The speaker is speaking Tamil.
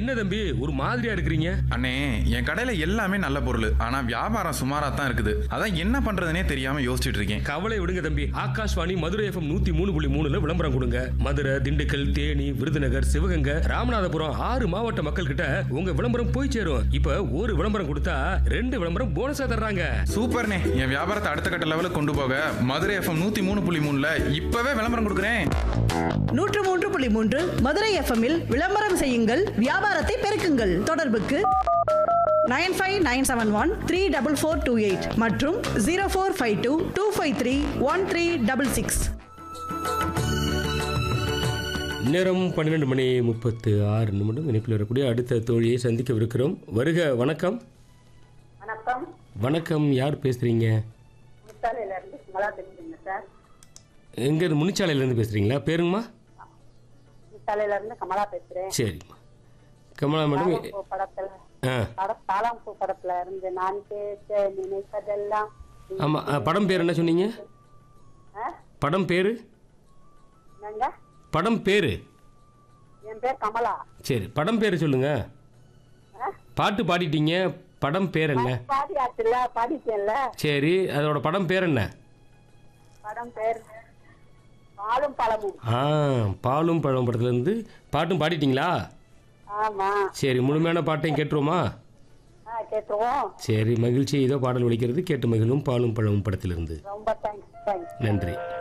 என்ன தம்பி ஒரு மாதிரியா இருக்கிறீங்க அண்ணே என் கடையில எல்லாமே நல்ல பொருள் ஆனா வியாபாரம் சுமாரா தான் இருக்குது அதான் என்ன பண்றதுனே தெரியாம யோசிச்சுட்டு இருக்கேன் கவலை விடுங்க தம்பி ஆகாஷ்வாணி மதுரை எஃப்எம் நூத்தி மூணு புள்ளி மூணுல விளம்பரம் கொடுங்க மதுரை திண்டுக்கல் தேனி விருதுநகர் சிவகங்கை ராமநாதபுரம் ஆறு மாவட்ட மக்கள் கிட்ட உங்க விளம்பரம் போய் சேரும் இப்ப ஒரு விளம்பரம் கொடுத்தா ரெண்டு விளம்பரம் போனஸா தர்றாங்க சூப்பர்ண்ணே என் வியாபாரத்தை அடுத்த கட்ட லெவலுக்கு கொண்டு போக மதுரை எஃப்எம் நூத்தி மூணு புள்ளி மூணுல இப்பவே விளம்பரம் கொடுக்குறேன் நூற்று மூன்று புள்ளி மூன்று மதுரை எஃப்எம்மில் விளம்பரம் செய்யுங்கள் வியாபாரத்தை பெருக்குங்கள் தொடர்புக்கு nine five nine seven one three double four two eight மற்றும் zero four five two two five three one three double six நேரம் பன்னிரெண்டு மணி முப்பத்து ஆறு நிமிடம் இணைப்பில் வரக்கூடிய அடுத்த தோழியை சந்திக்கவிருக்கிறோம் வருக வணக்கம் வணக்கம் வணக்கம் யார் பேசுறீங்க முத்தாலையில இருந்து சுமலா பேசுறீங்க சார் எங்க இருந்து முனிச்சாலையிலேருந்து பேசுறீங்களா பேருங்கம்மா முத்தாலையில இருந்து கமலா பேசுறேன் சரிம்மா கமலா மேடம் தாளம்பூ படத்துல ஆ பட தாளாம்பூ படத்துல இருந்து நான் பேச நினைப்பதெல்லாம் ஆமாம் படம் பேர் என்ன சொன்னீங்க ஆ? படம் பேர் என்னங்க படம் பேர் என் பேர் கமலா சரி படம் பேர் சொல்லுங்க ஆ? பாட்டு பாடிட்டீங்க படம் பேர் என்ன பாடியாச்சுல பாடிட்டேன்ல சரி அதோட படம் பேர் என்ன படம் பேர் பாலும் பழமும் ஆ பாலும் பழம் படத்துலேருந்து பாட்டும் பாடிட்டீங்களா ஆமா சரி முழுமையான பாட்டையும் கேட்டுருவோமா ஆ கேட்டுருவோம் சரி மகிழ்ச்சி இதோ பாடல் ஒலிக்கிறது கேட்டு மகிழும் பாலும் பழமும் படத்திலிருந்து ரொம்ப தேங்க்ஸ் தேங்க்ஸ் நன்றி